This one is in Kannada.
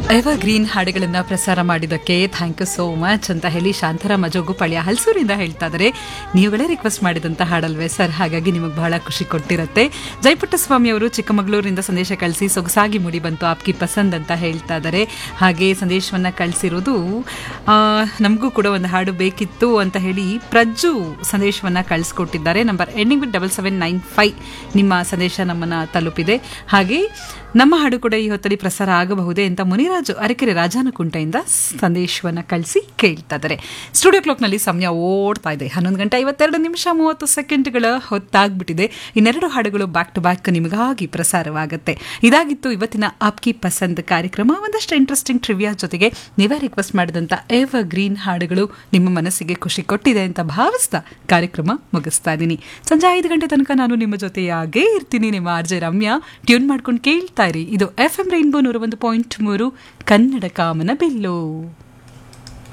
ಎವರ್ ಗ್ರೀನ್ ಹಾಡುಗಳನ್ನ ಪ್ರಸಾರ ಮಾಡಿದ್ದಕ್ಕೆ ಥ್ಯಾಂಕ್ ಯು ಸೋ ಮಚ್ ಅಂತ ಹೇಳಿ ಶಾಂತರಾಮ ಜೋಗುಪಾಳ್ಯ ಹಲ್ಸೂರಿಂದ ಹೇಳ್ತಾ ಇದ್ದಾರೆ ನೀವುಗಳೇ ರಿಕ್ವೆಸ್ಟ್ ಮಾಡಿದಂತ ಹಾಡಲ್ವೇ ಸರ್ ಹಾಗಾಗಿ ನಿಮಗೆ ಬಹಳ ಖುಷಿ ಕೊಟ್ಟಿರುತ್ತೆ ಜಯಪುಟ್ಟಸ್ವಾಮಿ ಅವರು ಚಿಕ್ಕಮಗಳೂರಿನಿಂದ ಸಂದೇಶ ಕಳಿಸಿ ಸೊಗಸಾಗಿ ಮುಡಿ ಬಂತು ಆಪ್ಕಿ ಪಸಂದ್ ಅಂತ ಹೇಳ್ತಾ ಇದ್ದಾರೆ ಹಾಗೆ ಸಂದೇಶವನ್ನ ಕಳಿಸಿರೋದು ನಮಗೂ ಕೂಡ ಒಂದು ಹಾಡು ಬೇಕಿತ್ತು ಅಂತ ಹೇಳಿ ಪ್ರಜ್ಜು ಸಂದೇಶವನ್ನ ಕಳಿಸ್ಕೊಟ್ಟಿದ್ದಾರೆ number ending with double seven nine five ನಿಮ್ಮ ಸಂದೇಶ ನಮ್ಮನ್ನ ತಲುಪಿದೆ ಹಾಗೆ ನಮ್ಮ ಹಾಡು ಕೂಡ ಈ ಹೊತ್ತಲ್ಲಿ ಪ್ರಸಾರ ಆಗಬಹುದೇ ಅಂತ ಮುನಿರಾಜು ಅರಕೆರೆ ರಾಜಾನುಕುಂಟೆಯಿಂದ ಸಂದೇಶವನ್ನ ಕಳಿಸಿ ಕೇಳ್ತಾ ಇದ್ದಾರೆ ಸ್ಟುಡಿಯೋ ಕ್ಲಾಕ್ನಲ್ಲಿ ಸಮಯ ಓಡ್ತಾ ಇದೆ ಹನ್ನೊಂದು ಗಂಟೆ ಐವತ್ತೆರಡು ನಿಮಿಷ ಮೂವತ್ತು ಸೆಕೆಂಡ್ಗಳ ಹೊತ್ತಾಗ್ಬಿಟ್ಟಿದೆ ಇನ್ನೆರಡು ಹಾಡುಗಳು ಬ್ಯಾಕ್ ಟು ಬ್ಯಾಕ್ ನಿಮಗಾಗಿ ಪ್ರಸಾರವಾಗುತ್ತೆ ಇದಾಗಿತ್ತು ಇವತ್ತಿನ ಆಪ್ಕಿ ಪಸಂದ್ ಕಾರ್ಯಕ್ರಮ ಒಂದಷ್ಟು ಇಂಟ್ರೆಸ್ಟಿಂಗ್ ಟ್ರಿವಿಯಾ ಜೊತೆಗೆ ನೀವೇ ರಿಕ್ವೆಸ್ಟ್ ಮಾಡಿದಂಥ ಎವರ್ ಗ್ರೀನ್ ಹಾಡುಗಳು ನಿಮ್ಮ ಮನಸ್ಸಿಗೆ ಖುಷಿ ಕೊಟ್ಟಿದೆ ಅಂತ ಭಾವಿಸ್ತಾ ಕಾರ್ಯಕ್ರಮ ಮುಗಿಸ್ತಾ ಇದ್ದೀನಿ ಸಂಜೆ ಐದು ಗಂಟೆ ತನಕ ನಾನು ನಿಮ್ಮ ಜೊತೆಯಾಗೇ ಇರ್ತೀನಿ ನಿಮ್ಮ ಆರ್ ಜೆ ರಮ್ಯಾ ಟ್ಯೂನ್ ಮಾಡ್ಕೊಂಡು ಕೇಳ್ತಾ ಇರಿ ಇದು ಎಫ್ ಎಂ ರೈನ್ಬೋ ನೂರ ಒಂದು ಪಾಯಿಂಟ್ ಮೂರು ಕನ್ನಡ ಕಾಮನ ಬಿಲ್ಲು